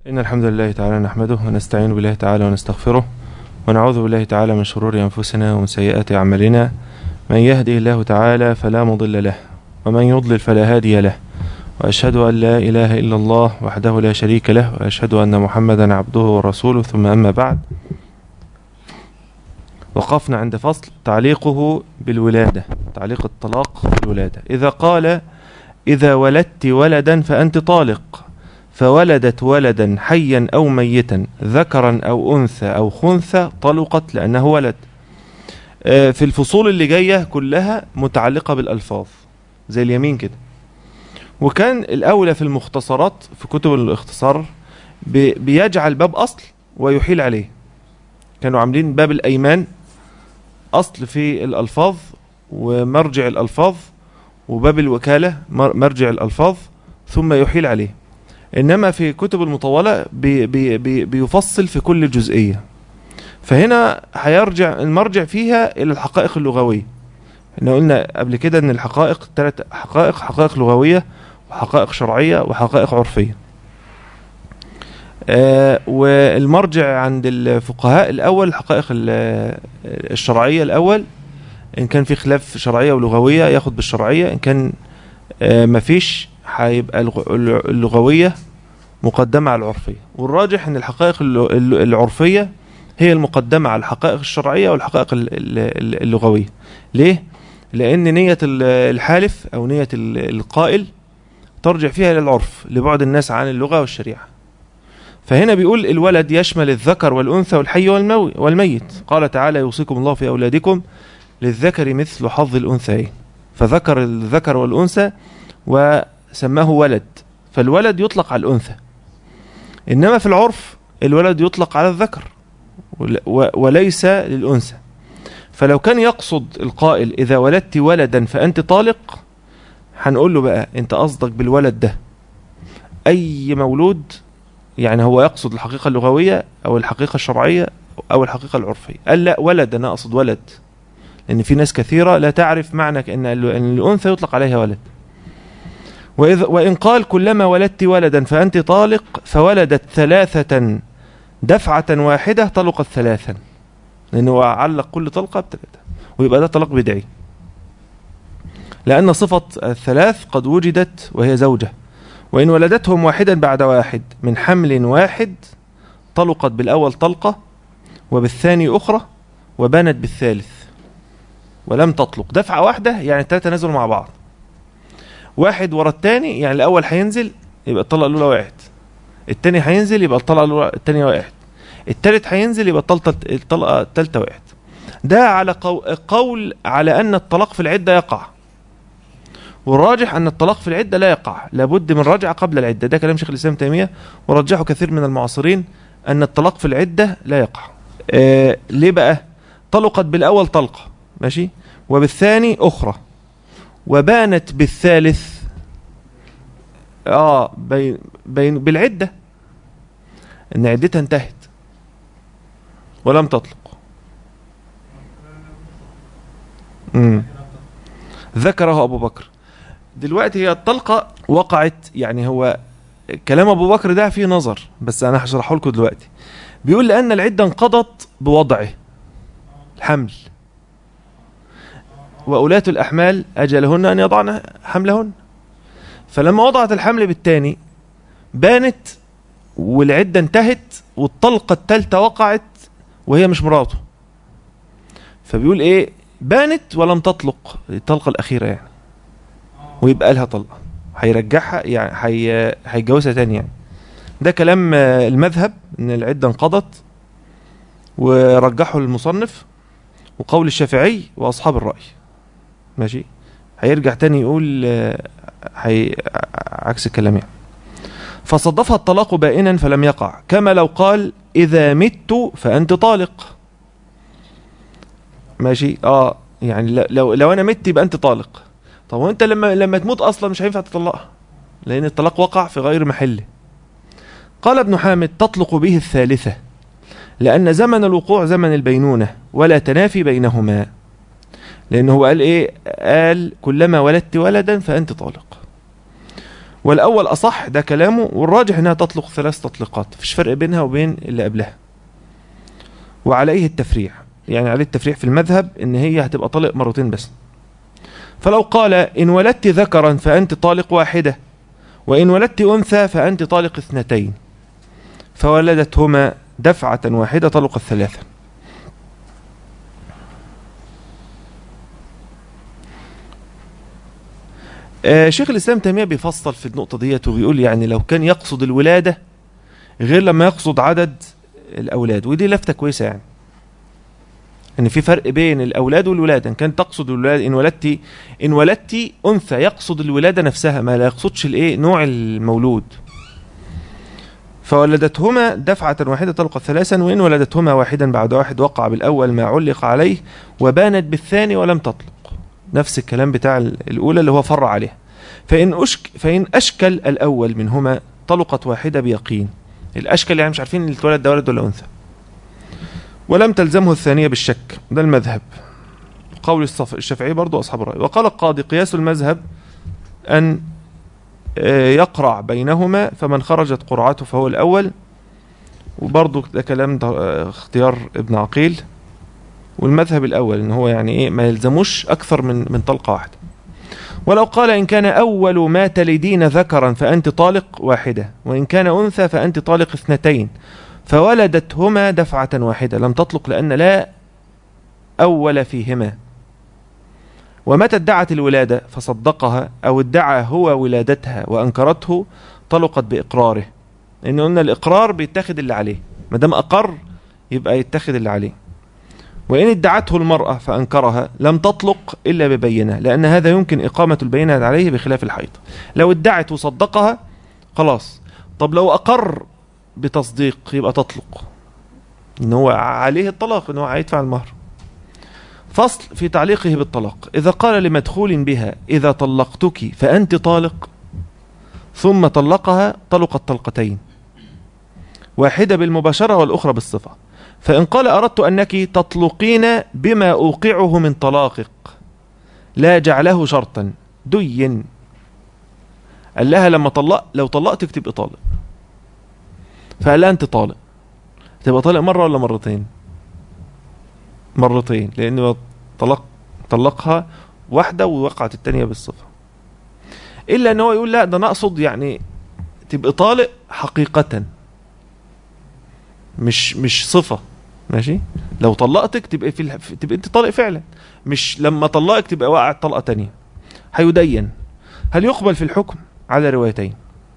إن الحمد لله تعالى نحمده ونستعين بالله تعالى ونستغفره ونعوذ بالله تعالى من شرور أنفسنا ومن سيئات أعمالنا من يهده الله تعالى فلا مضل له ومن يضلل فلا هادي له وأشهد أن لا إله إلا الله وحده لا شريك له وأشهد أن محمدا عبده ورسوله ثم أما بعد وقفنا عند فصل تعليقه بالولادة تعليق الطلاق بالولادة إذا قال إذا ولدت ولدا فأنت طالق فولدت ولدا حيا أو ميتا ذكرا أو أنثى أو خنثى طلقت لأنه ولد آه، في الفصول اللي جاية كلها متعلقة بالألفاظ زي اليمين كده وكان الأولى في المختصرات في كتب الاختصار بي- بيجعل باب أصل ويحيل عليه كانوا عاملين باب الأيمان أصل في الألفاظ ومرجع الألفاظ وباب الوكالة مر- مرجع الألفاظ ثم يحيل عليه إنما في كتب المطولة بي بي بي بيفصل في كل جزئية فهنا هيرجع المرجع فيها إلى الحقائق اللغوية احنا قلنا قبل كده ان الحقائق ثلاث حقائق حقائق لغوية وحقائق شرعية وحقائق عرفية آه والمرجع عند الفقهاء الأول الحقائق ال- الشرعية الأول إن كان في خلاف شرعية ولغوية ياخد بالشرعية إن كان آه مفيش هيبقى الغ- اللغوية مقدمة على العرفية والراجح ان الحقائق الل- الل- العرفية هي المقدمة على الحقائق الشرعية والحقائق ال- ال- اللغوية ليه؟ لأن نية ال- الحالف أو نية ال- القائل ترجع فيها إلى العرف لبعد الناس عن اللغة والشريعة فهنا بيقول الولد يشمل الذكر والأنثى والحي والمو والميت قال تعالى يوصيكم الله في أولادكم للذكر مثل حظ الأنثيين فذكر الذكر والأنثى وسماه ولد فالولد يطلق على الأنثى إنما في العرف الولد يطلق على الذكر ول- و- وليس للأنثى فلو كان يقصد القائل إذا ولدت ولدا فأنت طالق هنقول له بقى أنت قصدك بالولد ده أي مولود يعني هو يقصد الحقيقة اللغوية أو الحقيقة الشرعية أو الحقيقة العرفية قال لا ولد أنا أقصد ولد لأن في ناس كثيرة لا تعرف معنى أن ال- أن الأنثى يطلق عليها ولد وإذ وإن قال كلما ولدت ولدا فأنت طالق فولدت ثلاثة دفعة واحدة طلقت ثلاثا لأنه علق كل طلقة بثلاثة ويبقى ده طلاق بدعي لأن صفة الثلاث قد وجدت وهي زوجة وإن ولدتهم واحدا بعد واحد من حمل واحد طلقت بالأول طلقة وبالثاني أخرى وبانت بالثالث ولم تطلق دفعة واحدة يعني الثلاثة نزلوا مع بعض واحد ورا الثاني يعني الأول هينزل يبقى الطلقة الأولى وقعت الثاني هينزل يبقى الطلقة الأولى الثانية وقعت الثالث هينزل يبقى الطلقة الطلقة الثالثة وقعت ده على قو... قول على أن الطلاق في العدة يقع والراجح أن الطلاق في العدة لا يقع لابد من رجعة قبل العدة ده كلام شيخ الإسلام تيمية ورجحه كثير من المعاصرين أن الطلاق في العدة لا يقع آه ليه بقى طلقت بالأول طلقة ماشي وبالثاني أخرى وبانت بالثالث اه بين بين بالعدة ان عدتها انتهت ولم تطلق امم ذكره ابو بكر دلوقتي هي الطلقة وقعت يعني هو كلام ابو بكر ده فيه نظر بس انا هشرحه لكم دلوقتي بيقول لان العدة انقضت بوضعه الحمل وأولاة الأحمال أجلهن أن يضعن حملهن فلما وضعت الحمل بالتاني بانت والعدة انتهت والطلقة التالتة وقعت وهي مش مراته فبيقول ايه بانت ولم تطلق الطلقة الأخيرة يعني ويبقى لها طلقة هيرجعها يعني هي هيتجوزها تاني يعني ده كلام آه، المذهب ان العدة انقضت ورجحه المصنف وقول الشافعي واصحاب الرأي ماشي هيرجع تاني يقول آه، هي عكس الكلام يعني فصدفها الطلاق بائنا فلم يقع كما لو قال إذا مت فأنت طالق ماشي اه يعني ل- لو لو انا مت يبقى انت طالق طب وانت لما لما تموت اصلا مش هينفع تطلقها لان الطلاق وقع في غير محله قال ابن حامد تطلق به الثالثة لأن زمن الوقوع زمن البينونة ولا تنافي بينهما لأنه هو قال إيه قال كلما ولدت ولدا فأنت طالق والأول أصح ده كلامه والراجح إنها تطلق ثلاث تطليقات مفيش فرق بينها وبين اللي قبلها وعليه التفريع يعني عليه التفريع في المذهب إن هي هتبقى طالق مرتين بس فلو قال إن ولدت ذكرا فأنت طالق واحدة وإن ولدت أنثى فأنت طالق اثنتين فولدتهما دفعة واحدة طلق الثلاثة آه شيخ الإسلام تيمية بيفصل في النقطة ديت وبيقول يعني لو كان يقصد الولادة غير لما يقصد عدد الأولاد ودي لفتة كويسة يعني ان في فرق بين الاولاد والولاده ان كان تقصد الولاده ان ولدت ان ولدت انثى يقصد الولاده نفسها ما لا يقصدش الايه نوع المولود فولدتهما دفعة واحدة طلقت ثلاثا وإن ولدتهما واحدا بعد واحد وقع بالأول ما علق عليه وبانت بالثاني ولم تطلق نفس الكلام بتاع الأولى اللي هو فر عليها فإن, أشك فإن أشكل الأول منهما طلقت واحدة بيقين الأشكل يعني مش عارفين اللي اتولد ده ولد ولا أنثى ولم تلزمه الثانية بالشك ده المذهب قول الشافعي برضو أصحاب الرأي وقال القاضي قياس المذهب أن يقرع بينهما فمن خرجت قرعته فهو الأول وبرضو ده كلام ده اختيار ابن عقيل والمذهب الأول إن هو يعني إيه ما يلزموش أكثر من من طلقة واحدة ولو قال إن كان أول ما تلدين ذكرا فأنت طالق واحدة وإن كان أنثى فأنت طالق اثنتين فولدتهما دفعة واحدة لم تطلق لأن لا أول فيهما ومتى ادعت الولادة فصدقها أو ادعى هو ولادتها وأنكرته طلقت بإقراره لأن قلنا الإقرار بيتاخد اللي عليه ما دام أقر يبقى يتاخد اللي عليه وإن ادعته المرأة فأنكرها لم تطلق إلا ببينة لأن هذا يمكن إقامة البينة عليه بخلاف الحيض لو ادعت وصدقها خلاص طب لو أقر بتصديق يبقى تطلق إن هو عليه الطلاق إن هو هيدفع المهر فصل في تعليقه بالطلاق إذا قال لمدخول بها إذا طلقتك فأنت طالق ثم طلقها طلقت طلقتين واحدة بالمباشرة والأخرى بالصفة فإن قال أردت أنك تطلقين بما أوقعه من طلاقك لا جعله شرطا دين قال لها لما طلق لو طلقتك تبقى طالق فقال لها أنت طالق تبقى طالق مرة ولا مرتين مرتين لأنه طلق طلقها واحدة ووقعت التانية بالصفة إلا أن هو يقول لا ده نقصد يعني تبقى طالق حقيقة مش مش صفة ماشي لو طلقتك تبقى في الح... تبقى انت طالق فعلا مش لما طلقك تبقى وقعت طلقة تانية هيدين هل يقبل في الحكم على روايتين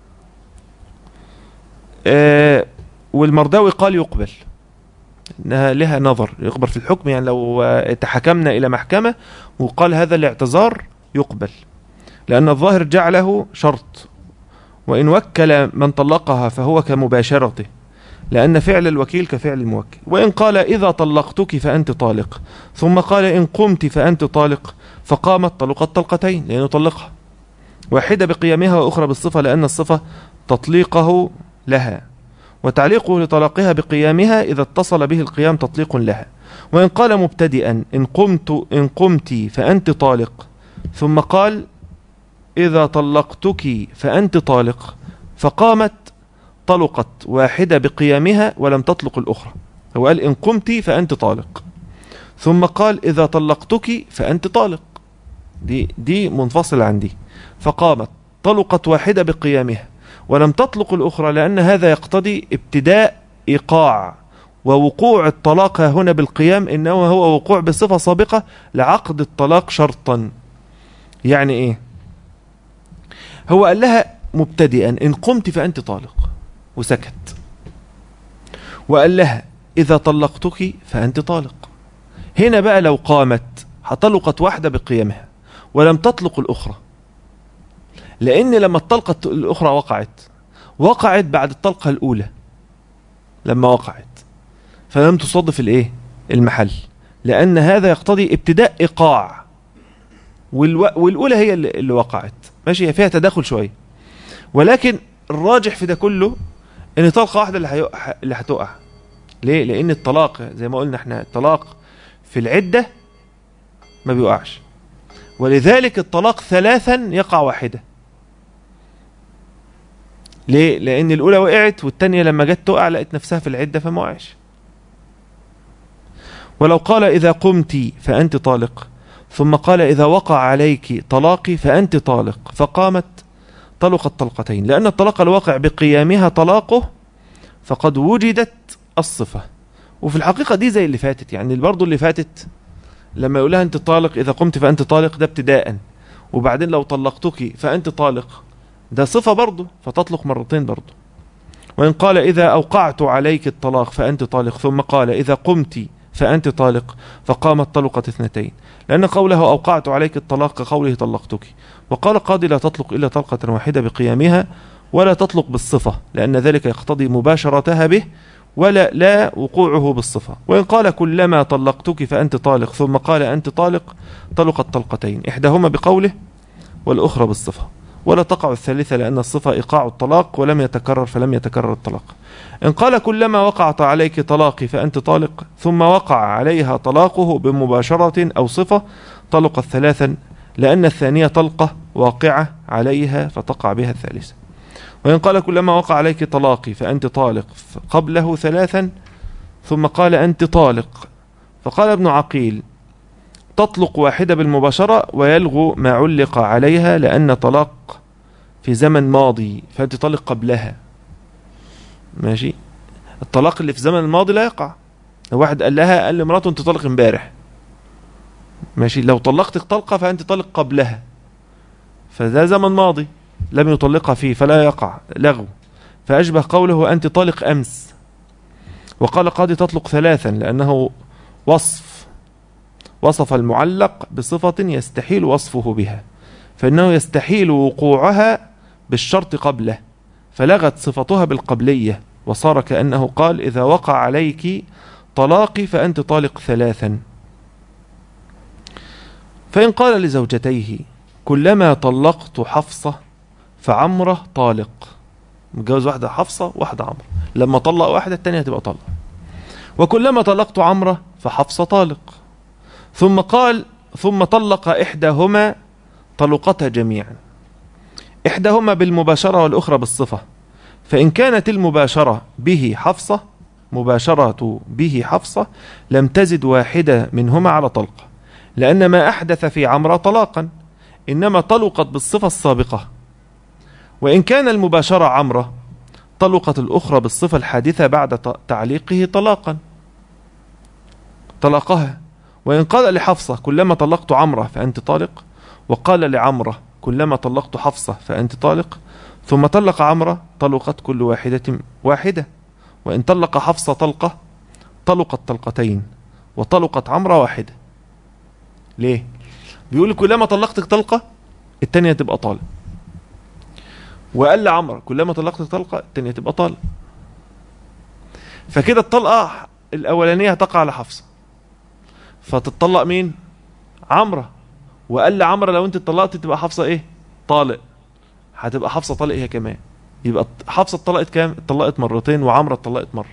آه والمرداوي قال يقبل انها لها نظر يقبل في الحكم يعني لو تحكمنا الى محكمة وقال هذا الاعتذار يقبل لان الظاهر جعله شرط وان وكل من طلقها فهو كمباشرته لأن فعل الوكيل كفعل الموكل وإن قال إذا طلقتك فأنت طالق ثم قال إن قمت فأنت طالق فقامت طلقت طلقتين لأنه طلقها واحدة بقيامها وأخرى بالصفة لأن الصفة تطليقه لها وتعليقه لطلاقها بقيامها إذا اتصل به القيام تطليق لها وإن قال مبتدئا إن قمت إن قمت فأنت طالق ثم قال إذا طلقتك فأنت طالق فقامت طلقت واحدة بقيامها ولم تطلق الأخرى هو قال إن قمت فأنت طالق ثم قال إذا طلقتك فأنت طالق دي, دي منفصل عن دي فقامت طلقت واحدة بقيامها ولم تطلق الأخرى لأن هذا يقتضي ابتداء إيقاع ووقوع الطلاق هنا بالقيام إنه هو وقوع بصفة سابقة لعقد الطلاق شرطا يعني إيه هو قال لها مبتدئا إن قمت فأنت طالق وسكت وقال لها إذا طلقتك فأنت طالق هنا بقى لو قامت طلقت واحدة بقيامها ولم تطلق الأخرى لأن لما الطلقة الأخرى وقعت وقعت بعد الطلقة الأولى لما وقعت فلم تصادف الإيه المحل لأن هذا يقتضي ابتداء إيقاع والو... والأولى هي اللي, اللي وقعت ماشي فيها تداخل شوية ولكن الراجح في ده كله ان طلقه واحده اللي هيق... اللي هتقع ليه لان الطلاق زي ما قلنا احنا الطلاق في العده ما بيقعش ولذلك الطلاق ثلاثا يقع واحده ليه لان الاولى وقعت والتانية لما جت تقع لقت نفسها في العدة فما وقعش ولو قال اذا قمت فانت طالق ثم قال اذا وقع عليك طلاقي فانت طالق فقامت طلقت طلقتين لان الطلاق الواقع بقيامها طلاقه فقد وجدت الصفة وفي الحقيقة دي زي اللي فاتت يعني برضو اللي فاتت لما يقول لها انت طالق اذا قمت فانت طالق ده ابتداء وبعدين لو طلقتك فانت طالق ده صفة برضه فتطلق مرتين برضه وإن قال إذا أوقعت عليك الطلاق فأنت طالق ثم قال إذا قمت فأنت طالق فقامت طلقت اثنتين لأن قوله أوقعت عليك الطلاق كقوله طلقتك وقال قاضي لا تطلق إلا طلقة واحدة بقيامها ولا تطلق بالصفة لأن ذلك يقتضي مباشرتها به ولا لا وقوعه بالصفة وإن قال كلما طلقتك فأنت طالق ثم قال أنت طالق طلقت طلقتين إحداهما بقوله والأخرى بالصفة ولا تقع الثالثة لأن الصفة إيقاع الطلاق ولم يتكرر فلم يتكرر الطلاق إن قال كلما وقعت عليك طلاقي فأنت طالق ثم وقع عليها طلاقه بمباشرة أو صفة طلقت ثلاثا لأن الثانية طلقة واقعة عليها فتقع بها الثالثة وإن قال كلما وقع عليك طلاقي فأنت طالق قبله ثلاثا ثم قال أنت طالق فقال ابن عقيل تطلق واحدة بالمباشرة ويلغو ما علق عليها لأن طلاق في زمن ماضي فأنت طالق قبلها ماشي الطلاق اللي في زمن الماضي لا يقع لو واحد قال لها قال لمراته انت طالق امبارح ماشي لو طلقتك طلقة فأنت طالق قبلها فده زمن ماضي لم يطلقها فيه فلا يقع لغو فأشبه قوله أنت طالق أمس وقال قاضي تطلق ثلاثا لأنه وصف وصف المعلق بصفة يستحيل وصفه بها فإنه يستحيل وقوعها بالشرط قبله فلغت صفتها بالقبلية وصار كأنه قال إذا وقع عليك طلاقي فأنت طالق ثلاثا فإن قال لزوجتيه كلما طلقت حفصة فعمرة طالق متجوز واحدة حفصة واحدة عمرة لما طلق واحدة التانية هتبقى طلق وكلما طلقت عمرة فحفصة طالق ثم قال ثم طلق إحداهما طلقتها جميعا إحداهما بالمباشرة والأخرى بالصفة فإن كانت المباشرة به حفصة مباشرة به حفصة لم تزد واحدة منهما على طلقة لأن ما أحدث في عمرة طلاقا إنما طلقت بالصفة السابقة وإن كان المباشرة عمرة طلقت الأخرى بالصفة الحادثة بعد تعليقه طلاقا طلقها وإن قال لحفصة كلما طلقت عمرة فأنت طالق وقال لعمرة كلما طلقت حفصة فأنت طالق ثم طلق عمرة طلقت كل واحدة واحدة وإن طلق حفصة طلقة طلقت طلقتين وطلقت عمرة واحدة ليه؟ بيقول كلما طلقتك طلقة التانية تبقى طالق وقال لعمرة كلما طلقت طلقة التانية تبقى طالق فكده الطلقة الأولانية هتقع على حفصة فتطلق مين عمرة وقال لعمرة لو انت اتطلقت تبقى حفصة ايه طالق هتبقى حفصة طالق هي كمان يبقى حفصة اتطلقت كام اتطلقت مرتين وعمرة اتطلقت مرة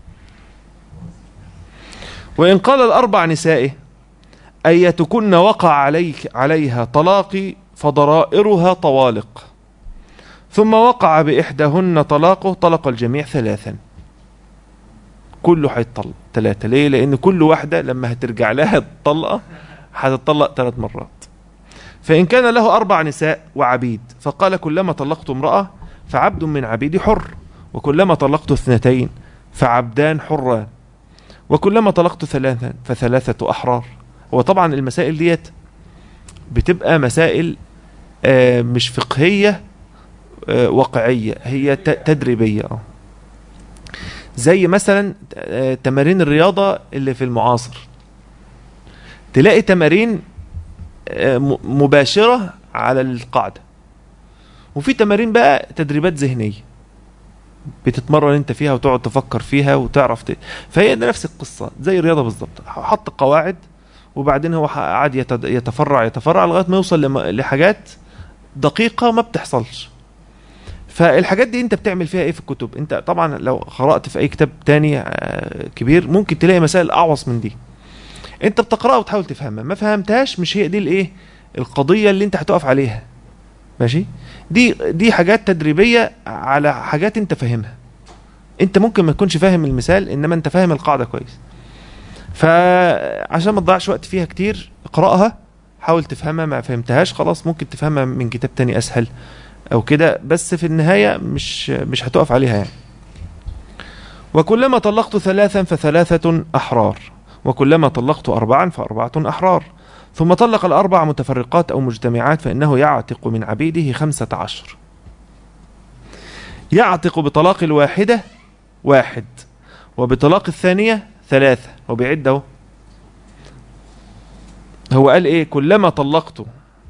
وإن قال الأربع نسائه أيتكن وقع عليك عليها طلاقي فضرائرها طوالق ثم وقع بإحداهن طلاقه طلق الجميع ثلاثا كله هيتطلق ثلاثة ليه لأن كل واحدة لما هترجع لها الطلقة هتطلق ثلاث مرات فإن كان له أربع نساء وعبيد فقال كلما طلقت امرأة فعبد من عبيدي حر وكلما طلقت اثنتين فعبدان حران وكلما طلقت ثلاثا فثلاثة أحرار وطبعا المسائل ديت بتبقى مسائل آه، مش فقهية آه، واقعية هي تدريبية اه زي مثلا آه، تمارين الرياضة اللي في المعاصر تلاقي تمارين مباشرة على القاعدة وفي تمارين بقى تدريبات ذهنية بتتمرن انت فيها وتقعد تفكر فيها وتعرف ت... فهي ده نفس القصة زي الرياضة بالظبط حط قواعد وبعدين هو قعد يتفرع يتفرع لغاية ما يوصل لحاجات دقيقة ما بتحصلش فالحاجات دي انت بتعمل فيها ايه في الكتب انت طبعا لو قرأت في اي كتاب تاني آه، كبير ممكن تلاقي مسائل اعوص من دي انت بتقرأها وتحاول تفهمها ما فهمتهاش مش هي دي الايه القضية اللي انت هتقف عليها ماشي دي دي حاجات تدريبيه على حاجات انت فاهمها انت ممكن ما تكونش فاهم المثال انما انت فاهم القاعده كويس فعشان ما تضيعش وقت فيها كتير اقراها حاول تفهمها ما فهمتهاش خلاص ممكن تفهمها من كتاب تاني اسهل او كده بس في النهايه مش مش هتقف عليها يعني وكلما طلقت ثلاثا فثلاثة أحرار وكلما طلقت أربعا فأربعة أحرار ثم طلق الأربع متفرقات أو مجتمعات فإنه يعتق من عبيده خمسة عشر يعتق بطلاق الواحدة واحد وبطلاق الثانية ثلاثة وبيعد هو قال ايه كلما طلقت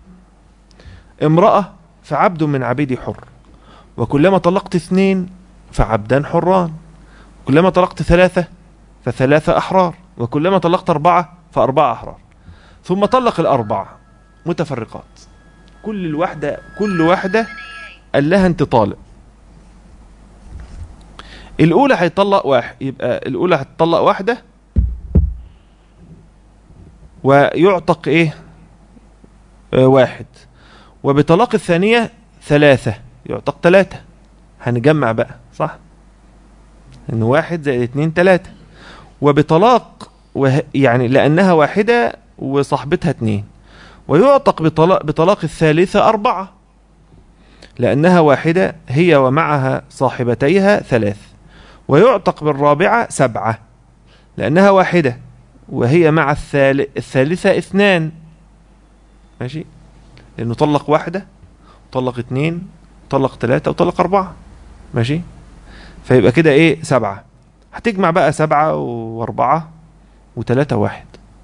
امرأة فعبد من عبيدي حر وكلما طلقت اثنين فعبدان حران كلما طلقت ثلاثة فثلاثة أحرار وكلما طلقت أربعة فأربعة أحرار ثم طلق الأربعة متفرقات كل الواحدة كل واحدة قال لها أنت طالق الأولى هيطلق واحد يبقى الأولى هتطلق واحدة ويعتق إيه آه واحد وبطلاق الثانية ثلاثة يعتق ثلاثة هنجمع بقى صح إن واحد زائد اتنين ثلاثة وبطلاق وه... يعني لأنها واحدة وصاحبتها اتنين ويعتق بطلاق, بطلاق الثالثة أربعة لأنها واحدة هي ومعها صاحبتيها ثلاث ويعتق بالرابعة سبعة لأنها واحدة وهي مع الثال... الثالثة اثنان ماشي لأنه طلق واحدة طلق اتنين طلق ثلاثة وطلق أربعة ماشي فيبقى كده ايه سبعة هتجمع بقى سبعة واربعة وتلاتة واحد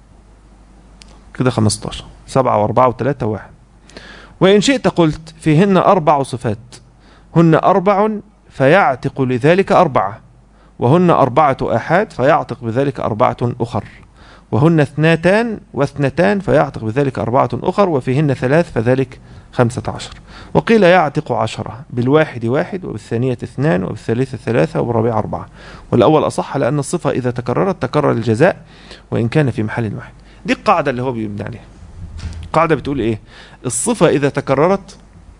كده خمستاشر سبعة واربعة وتلاتة واحد وإن شئت قلت فيهن أربع صفات هن أربع فيعتق لذلك أربعة وهن أربعة آحاد فيعتق بذلك أربعة أخر وهن اثنتان واثنتان فيعتق بذلك أربعة أخر وفيهن ثلاث فذلك خمسة عشر وقيل يعتق عشرة بالواحد واحد وبالثانية اثنان وبالثالثة ثلاثة وبالرابعة أربعة والأول أصح لأن الصفة إذا تكررت تكرر الجزاء وإن كان في محل واحد دي القاعدة اللي هو بيبني عليها القاعدة بتقول إيه الصفة إذا تكررت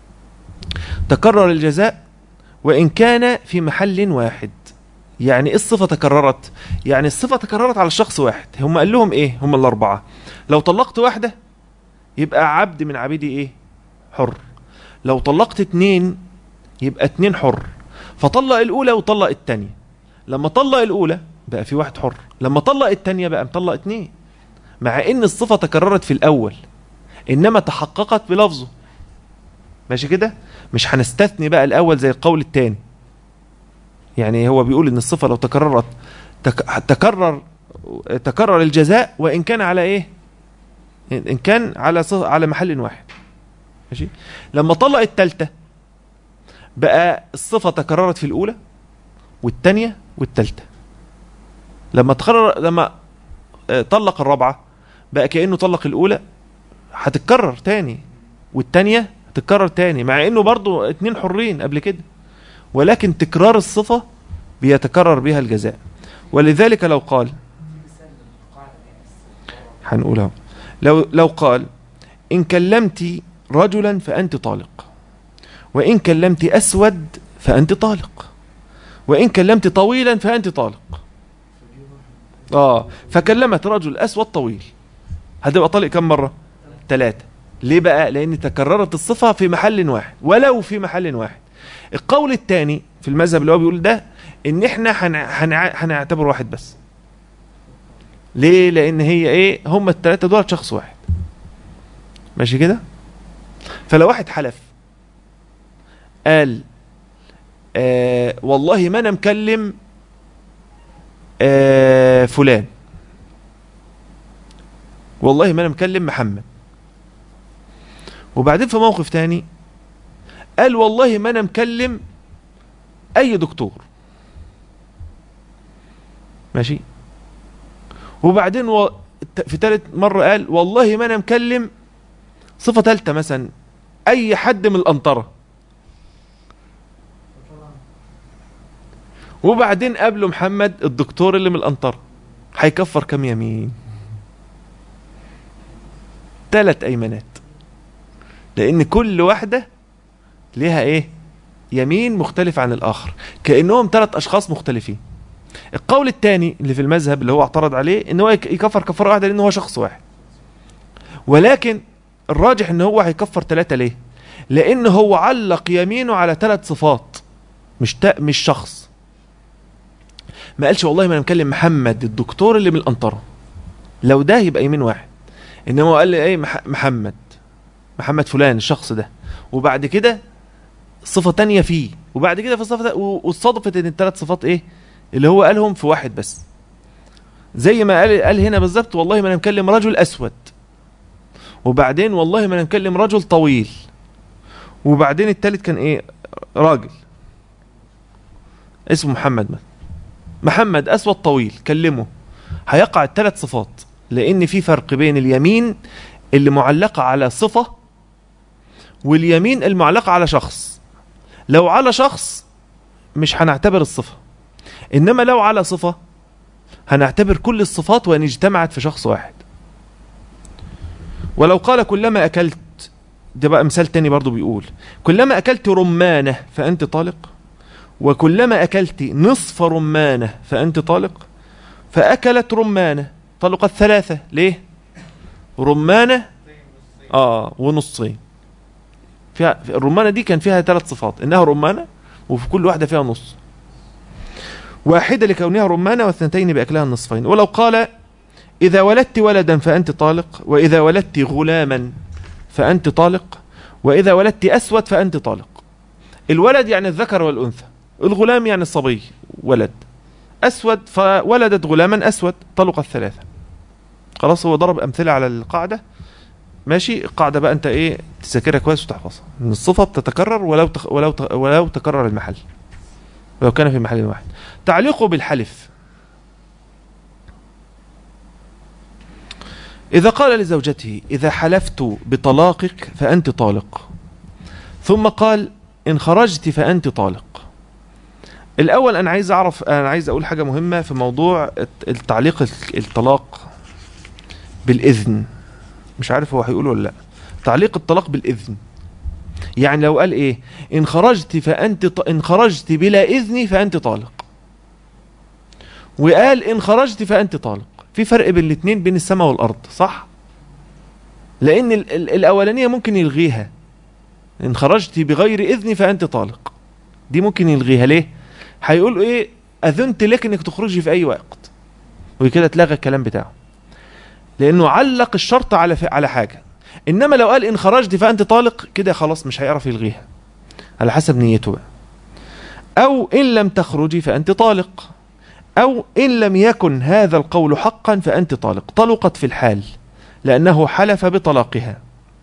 تكرر الجزاء وإن كان في محل واحد يعني ايه الصفة تكررت يعني الصفة تكررت على شخص واحد هم قال لهم ايه هم الاربعة لو طلقت واحدة يبقى عبد من عبيدي ايه حر لو طلقت اتنين يبقى اتنين حر فطلق الاولى وطلق التانية لما طلق الاولى بقى في واحد حر لما طلق التانية بقى مطلق اتنين مع ان الصفة تكررت في الاول انما تحققت بلفظه ماشي كده مش هنستثني بقى الاول زي القول التاني يعني هو بيقول ان الصفة لو تكررت تك تكرر تكرر الجزاء وان كان على ايه ان كان على على محل واحد ماشي لما طلق التالتة بقى الصفة تكررت في الاولى والتانية والتالتة لما تكرر لما طلق الرابعة بقى كأنه طلق الاولى هتتكرر تاني والتانية هتتكرر تاني مع انه برضو اتنين حرين قبل كده ولكن تكرار الصفة بيتكرر بها الجزاء ولذلك لو قال هنقولها لو لو قال إن كلمت رجلا فأنت طالق وإن كلمت أسود فأنت طالق وإن كلمت طويلا فأنت طالق آه فكلمت رجل أسود طويل هتبقى طالق كم مرة ثلاثة ليه بقى لأن تكررت الصفة في محل واحد ولو في محل واحد القول الثاني في المذهب اللي هو بيقول ده ان احنا هنعتبر واحد بس ليه لان هي ايه هم الثلاثه دول شخص واحد ماشي كده فلو واحد حلف قال آه والله ما انا مكلم آه فلان والله ما انا مكلم محمد وبعدين في موقف تاني قال والله ما انا مكلم اي دكتور ماشي وبعدين و... في ثالث مرة قال والله ما انا مكلم صفة ثالثة مثلا اي حد من الانطرة وبعدين قابله محمد الدكتور اللي من الانطرة هيكفر كم يمين ثلاث ايمانات لان كل واحدة ليها ايه يمين مختلف عن الاخر كانهم ثلاث اشخاص مختلفين القول الثاني اللي في المذهب اللي هو اعترض عليه ان هو يك- يكفر كفاره واحده لان هو شخص واحد ولكن الراجح ان هو هيكفر ثلاثه ليه لان هو علق يمينه على ثلاث صفات مش تا مش شخص ما قالش والله ما انا مكلم محمد الدكتور اللي من القنطره لو ده يبقى يمين واحد انما هو قال لي ايه مح محمد محمد فلان الشخص ده وبعد كده صفه تانية فيه وبعد كده في صفه تا- و- واتصادفت ان الثلاث صفات ايه اللي هو قالهم في واحد بس زي ما قال قال هنا بالظبط والله ما انا مكلم رجل اسود وبعدين والله ما انا مكلم رجل طويل وبعدين التالت كان ايه راجل اسمه محمد مثلا محمد اسود طويل كلمه هيقع الثلاث صفات لان في فرق بين اليمين اللي معلقه على صفه واليمين المعلقه على شخص لو على شخص مش هنعتبر الصفه انما لو على صفه هنعتبر كل الصفات وان اجتمعت في شخص واحد ولو قال كلما اكلت ده بقى مثال تاني برضو بيقول كلما اكلت رمانه فانت طالق وكلما اكلت نصف رمانه فانت طالق فاكلت رمانه طلقت ثلاثه ليه رمانه اه ونصين فيها الرمانه دي كان فيها ثلاث صفات انها رمانه وفي كل واحده فيها نص واحده لكونها رمانه والثنتين باكلها النصفين ولو قال اذا ولدت ولدا فانت طالق واذا ولدت غلاما فانت طالق واذا ولدت اسود فانت طالق الولد يعني الذكر والانثى الغلام يعني الصبي ولد اسود فولدت غلاما اسود طلق الثلاثه خلاص هو ضرب امثله على القاعده ماشي القاعده بقى انت ايه تذاكرها كويس وتحفظها ان الصفه بتتكرر ولو تخ... ولو تخ... ولو تكرر المحل ولو كان في محل واحد تعليقه بالحلف إذا قال لزوجته إذا حلفت بطلاقك فأنت طالق ثم قال إن خرجت فأنت طالق الأول أنا عايز أعرف أنا عايز أقول حاجة مهمة في موضوع الت- التعليق ال- الطلاق بالإذن مش عارف هو هيقول ولا لا تعليق الطلاق بالإذن يعني لو قال إيه إن خرجت فأنت ط... إن خرجت بلا إذن فأنت طالق وقال إن خرجت فأنت طالق في فرق بين الاثنين بين السماء والأرض صح لأن ال... ال... الأولانية ممكن يلغيها إن خرجت بغير إذن فأنت طالق دي ممكن يلغيها ليه هيقول إيه أذنت لك إنك تخرجي في أي وقت وكده اتلغى الكلام بتاعه لأنه علق الشرط على ف... على حاجة إنما لو قال إن خرجت فأنت طالق كده خلاص مش هيعرف يلغيها على حسب نيته بقى أو إن لم تخرجي فأنت طالق أو إن لم يكن هذا القول حقا فأنت طالق طلقت في الحال لأنه حلف بطلاقها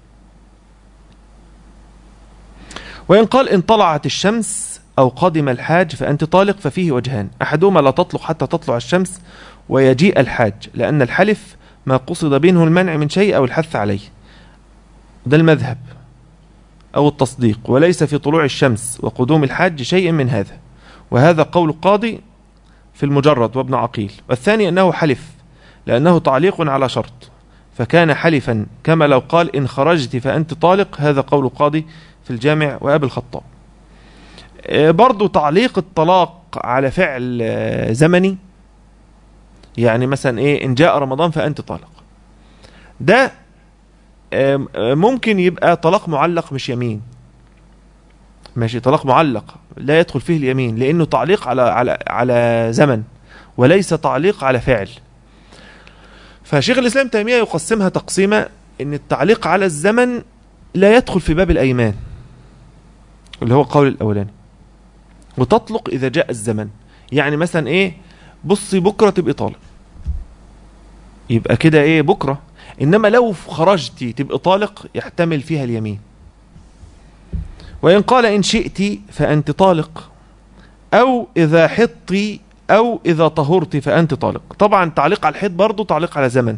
وإن قال إن طلعت الشمس أو قدم الحاج فأنت طالق ففيه وجهان أحدهما لا تطلق حتى تطلع الشمس ويجيء الحاج لأن الحلف ما قصد منه المنع من شيء أو الحث عليه ده المذهب أو التصديق وليس في طلوع الشمس وقدوم الحاج شيء من هذا وهذا قول القاضي في المجرد وابن عقيل والثاني أنه حلف لأنه تعليق على شرط فكان حلفا كما لو قال إن خرجت فأنت طالق هذا قول القاضي في الجامع وأبي الخطاب آه، برضو تعليق الطلاق على فعل آه، زمني يعني مثلا إيه إن جاء رمضان فأنت طالق ده آم، آه، ممكن يبقى طلاق معلق مش يمين ماشي طلاق معلق لا يدخل فيه اليمين لانه تعليق على على على زمن وليس تعليق على فعل فشيخ الاسلام تيميه يقسمها تقسيمه ان التعليق على الزمن لا يدخل في باب الايمان اللي هو القول الاولاني وتطلق اذا جاء الزمن يعني مثلا ايه بصي بكره تبقي طالق يبقى كده ايه بكره انما لو خرجتي تبقى طالق يحتمل فيها اليمين وإن قال إن شئت فأنت طالق أو إذا حطي أو إذا طهرت فأنت طالق طبعا تعليق على الحيض برضه تعليق على زمن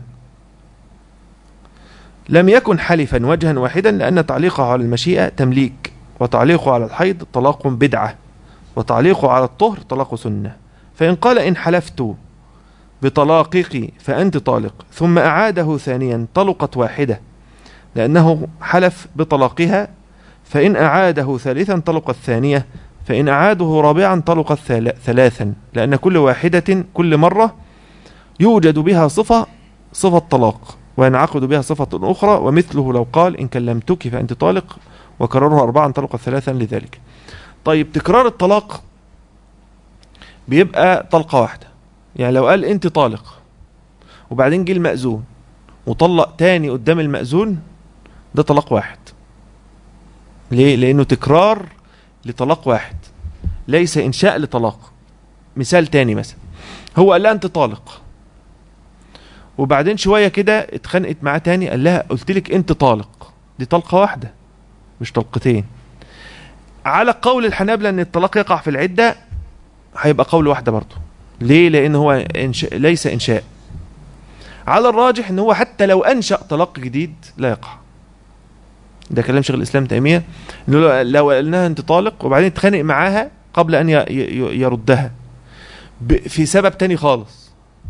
لم يكن حلفا وجها واحدا لأن تعليقه على المشيئة تمليك وتعليقه على الحيض طلاق بدعة وتعليقه على الطهر طلاق سنة فإن قال إن حلفت بطلاقك فأنت طالق ثم أعاده ثانيا طلقت واحدة لأنه حلف بطلاقها فإن أعاده ثالثا طلق الثانية فإن أعاده رابعا طلق ثلاثا لأن كل واحدة كل مرة يوجد بها صفة صفة طلاق وينعقد بها صفة أخرى ومثله لو قال إن كلمتك فأنت طالق وكررها أربعا طلق ثلاثا لذلك طيب تكرار الطلاق بيبقى طلقة واحدة يعني لو قال أنت طالق وبعدين جه المأذون وطلق تاني قدام المأذون ده طلاق واحد ليه؟ لأنه تكرار لطلاق واحد ليس إنشاء لطلاق مثال تاني مثلا هو قال لها أنت طالق وبعدين شوية كده اتخانقت معاه تاني قال لها قلت لك أنت طالق دي طلقة واحدة مش طلقتين على قول الحنابلة أن الطلاق يقع في العدة هيبقى قول واحدة برضه ليه لأن هو إنشاء ليس إنشاء على الراجح ان هو حتى لو انشا طلاق جديد لا يقع ده كلام شيخ الاسلام تيميه انه لو قالناها انت طالق وبعدين اتخانق معاها قبل ان يردها في سبب تاني خالص